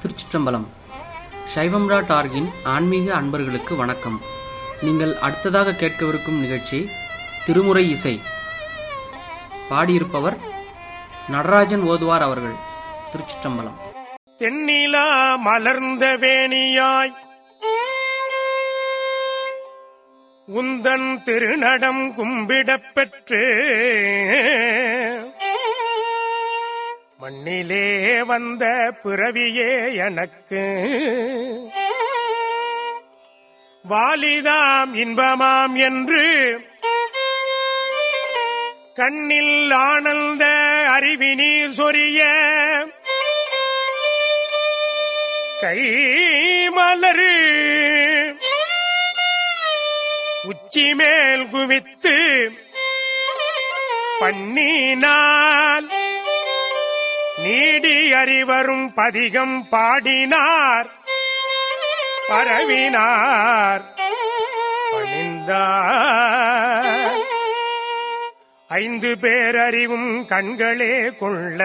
திருச்சிற்றம்பலம் சைவம்ரா டார்கின் ஆன்மீக அன்பர்களுக்கு வணக்கம் நீங்கள் அடுத்ததாக கேட்கவிருக்கும் நிகழ்ச்சி திருமுறை இசை பாடியிருப்பவர் நடராஜன் ஓதுவார் அவர்கள் திருச்சிற்றம்பலம் தென்னிலா மலர்ந்த வேணியாய் உந்தன் திருநடம் கும்பிடப் பெற்று மண்ணிலே வந்த பிறவியே எனக்கு வாலிதாம் இன்பமாம் என்று கண்ணில் ஆனந்த அறிவினீர் சொரிய கை மலரு உச்சி மேல் குவித்து பண்ணினால் நீடி அறிவரும் பதிகம் பாடினார் பரவினார் பணிந்தார் ஐந்து பேரறிவும் கண்களே கொள்ள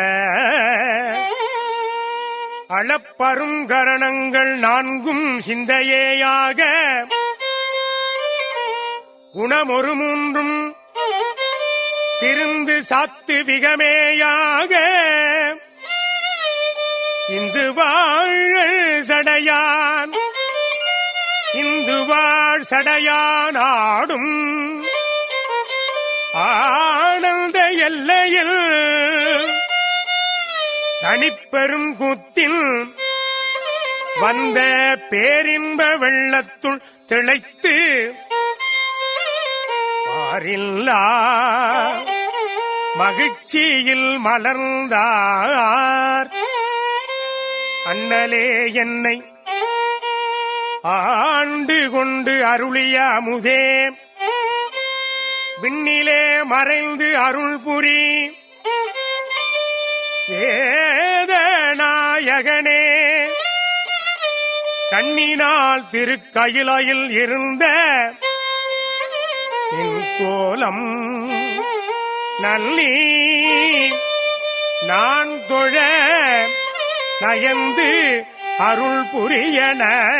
அளப்பருங்கரணங்கள் நான்கும் சிந்தையேயாக குணமொரு மூன்றும் திருந்து சாத்து விகமேயாக இந்து வாழ் சடையான் இந்து வாழ் சடையான் ஆடும் ஆனந்த எல்லையில் தனிப்பெரும் கூத்தில் வந்த பேரின்ப வெள்ளத்துள் திளைத்து பாரில்லா மகிழ்ச்சியில் மலர்ந்தார் அண்ணலே என்னை ஆண்டு கொண்டு அருளிய அமுதே விண்ணிலே மறைந்து அருள் புரி வேதநாயகனே கண்ணினால் திருக்கயிலையில் இருந்த நின் கோலம் நல்லி நான் தொழ நயந்து அருள் புரியன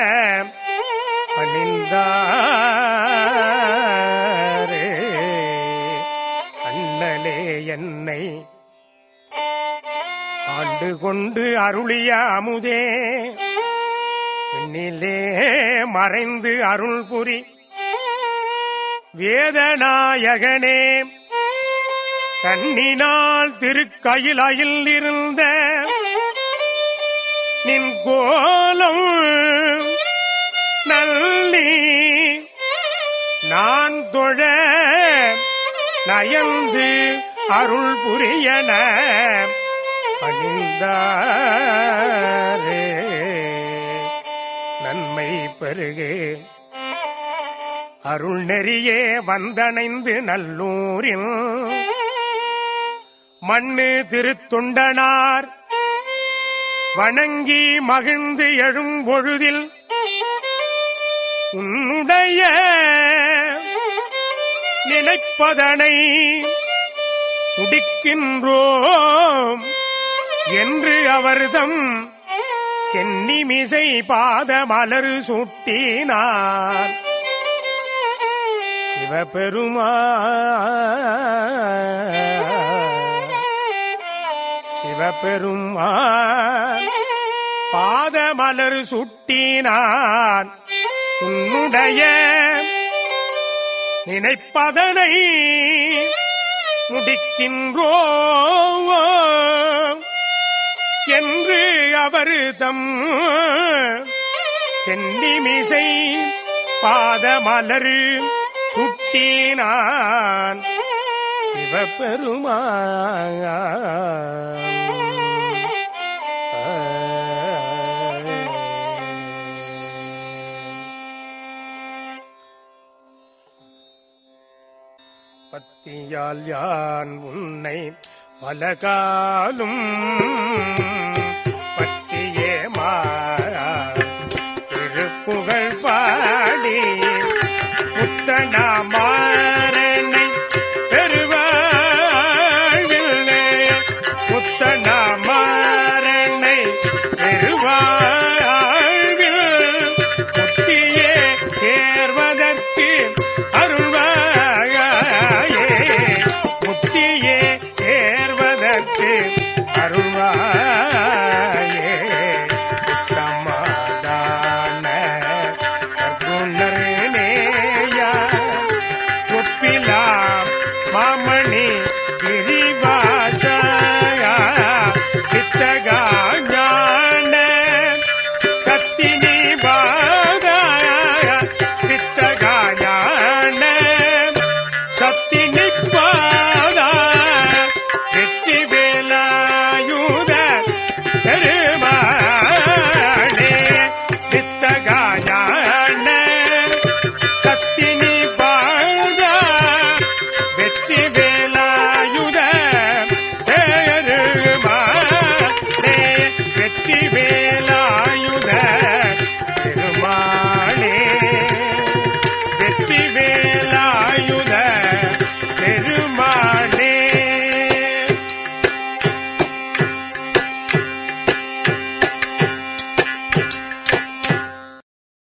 அணிந்தாரே அண்ணலே என்னை ஆண்டு கொண்டு அருளிய அமுதே பெண்ணிலே மறைந்து அருள் புரி வேதநாயகனே கண்ணினால் திருக்கயிலையில் இருந்த நின் கோலம் நல்லி நான் தொழ நயந்து அருள் புரியன அணிந்தாரே நன்மை பெருகே அருள் நெறியே வந்தணைந்து நல்லூரில் மண்ணு திருத்துண்டனார் வணங்கி மகிழ்ந்து எழும் பொழுதில் உன்னுடைய நினைப்பதனை முடிக்கின்றோம் என்று அவர்தம் சென்னிமிசை பாத மலரு சூட்டினார் சிவபெருமா சிவபெருமா பாதமலர் சுட்டினான் உன்னுடைய நினைப்பதனை முடிக்கின்றோ என்று அவர் தம் சென்னிமிசை பாதமலர் சுட்டினான் சிவபெருமான் பத்தியால் யான் உன்னை பலகாலும்